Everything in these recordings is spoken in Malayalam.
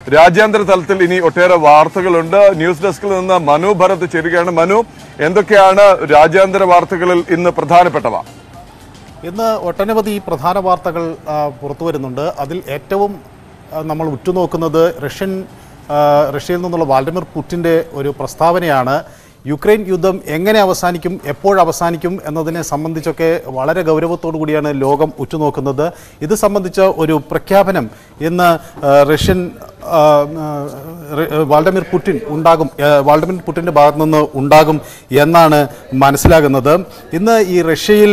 രാജ്യാന്തര തലത്തിൽ ഇനി ഒട്ടേറെ വാർത്തകളുണ്ട് ന്യൂസ് ഡെസ്കിൽ നിന്ന് മനു ഭരത് ചേരുകയാണ് മനു എന്തൊക്കെയാണ് രാജ്യാന്തര വാർത്തകളിൽ ഇന്ന് പ്രധാനപ്പെട്ടവ ഇന്ന് ഒട്ടനവധി പ്രധാന വാർത്തകൾ ആ, പുറത്തു വരുന്നുണ്ട് അതിൽ ഏറ്റവും ആ, നമ്മൾ ഉറ്റുനോക്കുന്നത് റഷ്യൻ ആ, റഷ്യയിൽ നിന്നുള്ള വാൾഡിമിർ പുടിൻ്റെ ഒരു പ്രസ്താവനയാണ് യുക്രൈൻ യുദ്ധം എങ്ങനെ അവസാനിക്കും എപ്പോൾ അവസാനിക്കും എന്നതിനെ സംബന്ധിച്ചൊക്കെ വളരെ ഗൗരവത്തോടു കൂടിയാണ് ലോകം ഉറ്റുനോക്കുന്നത് ഇത് സംബന്ധിച്ച ഒരു പ്രഖ്യാപനം ഇന്ന് ആ, റഷ്യൻ ആ, ആ, റെ- വാൾഡമിർ പുടിൻ ഉണ്ടാകും ആ, വാൾഡമിർ പുടിൻ്റെ ഭാഗത്തു നിന്ന് ഉണ്ടാകും എന്നാണ് മനസ്സിലാകുന്നത് ഇന്ന് ഈ റഷ്യയിൽ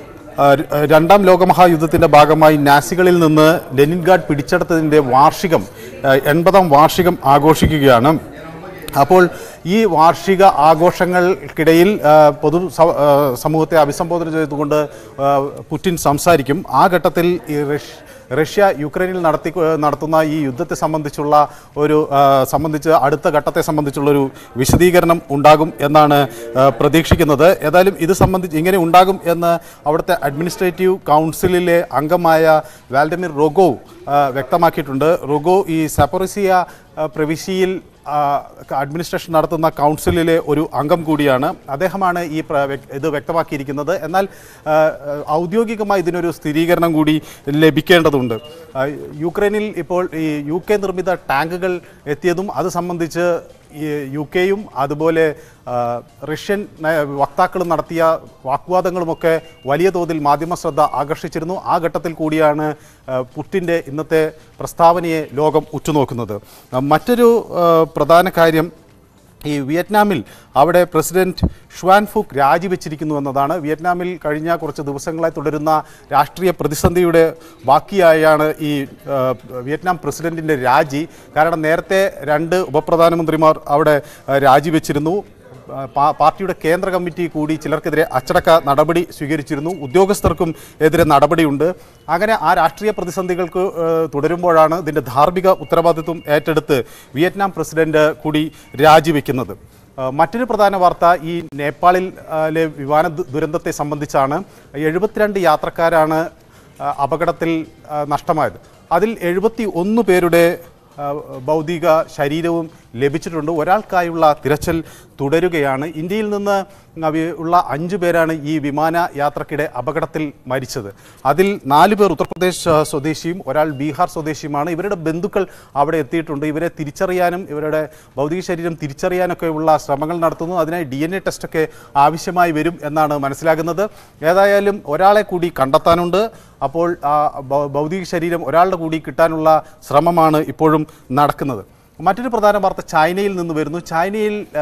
ആ, ര- രണ്ടാം ലോകമഹായുദ്ധത്തിൻ്റെ ഭാഗമായി നാസികളിൽ നിന്ന് ലെനിൻഗാഡ് പിടിച്ചെടുത്തതിൻ്റെ വാർഷികം ആ, എൺപതാം വാർഷികം ആഘോഷിക്കുകയാണ് അപ്പോൾ ഈ വാർഷിക ആഘോഷങ്ങൾക്കിടയിൽ ആ, പൊതു സ- ആ, സമൂഹത്തെ അഭിസംബോധന ചെയ്തുകൊണ്ട് ആ, പുടിൻ സംസാരിക്കും ആ ഘട്ടത്തിൽ ഈ റഷ്യ റഷ്യ യുക്രൈനിൽ നടത്തി നടത്തുന്ന ഈ യുദ്ധത്തെ സംബന്ധിച്ചുള്ള ഒരു ആ, സംബന്ധിച്ച് അടുത്ത ഘട്ടത്തെ സംബന്ധിച്ചുള്ള ഒരു വിശദീകരണം ഉണ്ടാകും എന്നാണ് ആ, പ്രതീക്ഷിക്കുന്നത് ഏതായാലും ഇത് സംബന്ധിച്ച് ഇങ്ങനെ ഉണ്ടാകും എന്ന് അവിടുത്തെ അഡ്മിനിസ്ട്രേറ്റീവ് കൗൺസിലിലെ അംഗമായ വാൽഡമിർ റോഗോവ് ആ, വ്യക്തമാക്കിയിട്ടുണ്ട് റോഗോ ഈ സപ്പറിസിയ ആ, പ്രവിശ്യയിൽ ആ, അഡ്മിനിസ്ട്രേഷൻ നടത്തുന്ന കൗൺസിലിലെ ഒരു അംഗം കൂടിയാണ് അദ്ദേഹമാണ് ഈ പ്ര- വ്യക്- ഇത് വ്യക്തമാക്കിയിരിക്കുന്നത് എന്നാൽ ആ, ഔദ്യോഗികമായി ഇതിനൊരു സ്ഥിരീകരണം കൂടി ലഭിക്കേണ്ടതുണ്ട് ആ, യുക്രൈനിൽ ഇപ്പോൾ ഈ യു കെ നിർമ്മിത ടാങ്കുകൾ എത്തിയതും അത് സംബന്ധിച്ച് ഈ യു കെയും അതുപോലെ ആ, റഷ്യൻ നയ- വക്താക്കളും നടത്തിയ വാഗ്വാദങ്ങളുമൊക്കെ വലിയ തോതിൽ മാധ്യമ ശ്രദ്ധ ആകർഷിച്ചിരുന്നു ആ ഘട്ടത്തിൽ കൂടിയാണ് ആ, പുടിൻ്റെ ഇന്നത്തെ പ്രസ്താവനയെ ലോകം ഉറ്റുനോക്കുന്നത് ആ, മറ്റൊരു ആ, പ്രധാന കാര്യം ഈ വിയറ്റ്നാമിൽ അവിടെ പ്രസിഡന്റ് ഷ്വാൻ ഫുക്ക് രാജിവെച്ചിരിക്കുന്നു എന്നതാണ് വിയറ്റ്നാമിൽ കഴിഞ്ഞ കുറച്ച് ദിവസങ്ങളായി തുടരുന്ന രാഷ്ട്രീയ പ്രതിസന്ധിയുടെ ബാക്കിയായാണ് ഈ ആ, വിയറ്റ്നാം പ്രസിഡന്റിൻ്റെ രാജി കാരണം നേരത്തെ രണ്ട് ഉപപ്രധാനമന്ത്രിമാർ അവിടെ ആ, രാജിവെച്ചിരുന്നു ആ, പാ- പാർട്ടിയുടെ കേന്ദ്ര കമ്മിറ്റി കൂടി ചിലർക്കെതിരെ അച്ചടക്ക നടപടി സ്വീകരിച്ചിരുന്നു ഉദ്യോഗസ്ഥർക്കും എതിരെ നടപടിയുണ്ട് അങ്ങനെ ആ രാഷ്ട്രീയ പ്രതിസന്ധികൾക്ക് ഏഹ്, തുടരുമ്പോഴാണ് ഇതിൻ്റെ ധാർമ്മിക ഉത്തരവാദിത്വം ഏറ്റെടുത്ത് വിയറ്റ്നാം പ്രസിഡന്റ് കൂടി രാജിവെക്കുന്നത് ആ, മറ്റൊരു പ്രധാന വാർത്ത ഈ നേപ്പാളിൽ ആ, ലെ വിമാന ദു- ദുരന്തത്തെ സംബന്ധിച്ചാണ് എഴുപത്തിരണ്ട് യാത്രക്കാരാണ് ആ, അപകടത്തിൽ ആ, നഷ്ടമായത് അതിൽ എഴുപത്തി ഒന്ന് പേരുടെ ആ, ഭൗതിക ശരീരവും ലഭിച്ചിട്ടുണ്ട് ഒരാൾക്കായുള്ള തിരച്ചിൽ തുടരുകയാണ് ഇന്ത്യയിൽ നിന്ന് അവ- ഉള്ള അഞ്ചു പേരാണ് ഈ വിമാന യാത്രക്കിടെ അപകടത്തിൽ മരിച്ചത് അതിൽ നാല് പേർ ഉത്തർപ്രദേശ് ആ, സ്വദേശിയും ഒരാൾ ബീഹാർ സ്വദേശിയുമാണ് ഇവരുടെ ബന്ധുക്കൾ അവിടെ എത്തിയിട്ടുണ്ട് ഇവരെ തിരിച്ചറിയാനും ഇവരുടെ ഭൗതിക ശരീരം തിരിച്ചറിയാനൊക്കെയുള്ള ശ്രമങ്ങൾ നടത്തുന്നു അതിനായി ഡി എൻ എ ടെസ്റ്റൊക്കെ ആവശ്യമായി വരും എന്നാണ് മനസ്സിലാകുന്നത് ഏതായാലും ഒരാളെ കൂടി കണ്ടെത്താനുണ്ട് അപ്പോൾ ആ ഭൗ- ഭൗതിക ശരീരം ഒരാളുടെ കൂടി കിട്ടാനുള്ള ശ്രമമാണ് ഇപ്പോഴും നടക്കുന്നത് മറ്റൊരു പ്രധാന വാർത്ത ചൈനയിൽ നിന്ന് വരുന്നു ചൈനയിൽ ആ,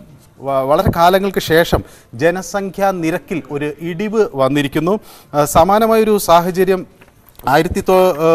വ- വളരെ കാലങ്ങൾക്ക് ശേഷം ജനസംഖ്യാ നിരക്കിൽ ഒരു ഇടിവ് വന്നിരിക്കുന്നു ആ, സമാനമായൊരു സാഹചര്യം ആയിരത്തി തൊ ആ,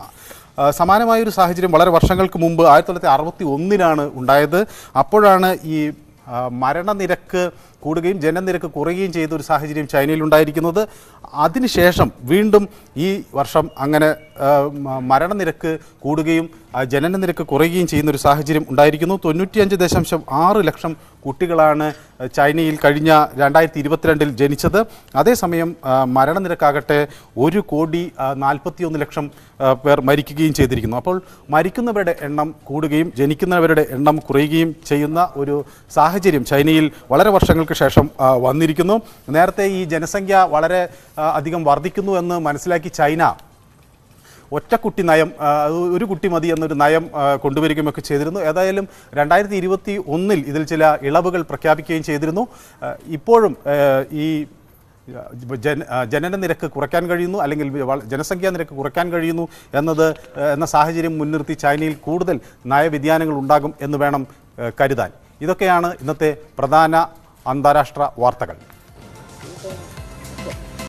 ആ, സമാനമായൊരു സാഹചര്യം വളരെ വർഷങ്ങൾക്ക് മുമ്പ് ആയിരത്തി തൊള്ളായിരത്തി അറുപത്തി ഒന്നിനാണ് ഉണ്ടായത് അപ്പോഴാണ് ഈ ആ, മരണനിരക്ക് കൂടുകയും ജനനിരക്ക് കുറയുകയും ചെയ്ത ഒരു സാഹചര്യം ചൈനയിൽ ഉണ്ടായിരിക്കുന്നത് അതിനുശേഷം വീണ്ടും ഈ വർഷം അങ്ങനെ ആ, മ- മരണനിരക്ക് കൂടുകയും ആ, ജനന നിരക്ക് കുറയുകയും ചെയ്യുന്ന ഒരു സാഹചര്യം ഉണ്ടായിരിക്കുന്നു തൊണ്ണൂറ്റിയഞ്ച് ദശാംശം ആറ് ലക്ഷം കുട്ടികളാണ് ചൈനയിൽ കഴിഞ്ഞ രണ്ടായിരത്തി ഇരുപത്തിരണ്ടിൽ ജനിച്ചത് അതേസമയം ആ, മരണനിരക്കാകട്ടെ ഒരു കോടി നാൽപ്പത്തിയൊന്ന് ലക്ഷം ആ, പേർ മരിക്കുകയും ചെയ്തിരിക്കുന്നു അപ്പോൾ മരിക്കുന്നവരുടെ എണ്ണം കൂടുകയും ജനിക്കുന്നവരുടെ എണ്ണം കുറയുകയും ചെയ്യുന്ന ഒരു സാഹചര്യം ചൈനയിൽ വളരെ വർഷങ്ങൾക്ക് ശേഷം ആ, വന്നിരിക്കുന്നു നേരത്തെ ഈ ജനസംഖ്യ വളരെ ആ, അധികം വർദ്ധിക്കുന്നു എന്ന് മനസ്സിലാക്കി ചൈന ഒറ്റക്കുട്ടി നയം ആ, ഒരു കുട്ടി മതി എന്നൊരു നയം ആ, കൊണ്ടുവരികയും ഒക്കെ ചെയ്തിരുന്നു ഏതായാലും രണ്ടായിരത്തി ഇരുപത്തി ഒന്നിൽ ഇതിൽ ചില ഇളവുകൾ പ്രഖ്യാപിക്കുകയും ചെയ്തിരുന്നു ആ, ഇപ്പോഴും ആ, ഈ ആ, ജന ആ, ജനന നിരക്ക് കുറയ്ക്കാൻ കഴിയുന്നു അല്ലെങ്കിൽ വള- ജനസംഖ്യാ നിരക്ക് കുറയ്ക്കാൻ കഴിയുന്നു എന്നത് ആ, എന്ന സാഹചര്യം മുൻനിർത്തി ചൈനയിൽ കൂടുതൽ നയവ്യതിയാനങ്ങൾ ഉണ്ടാകും എന്ന് വേണം ആ, കരുതാൻ ഇതൊക്കെയാണ് ഇന്നത്തെ പ്രധാന അന്താരാഷ്ട്ര വാർത്തകൾ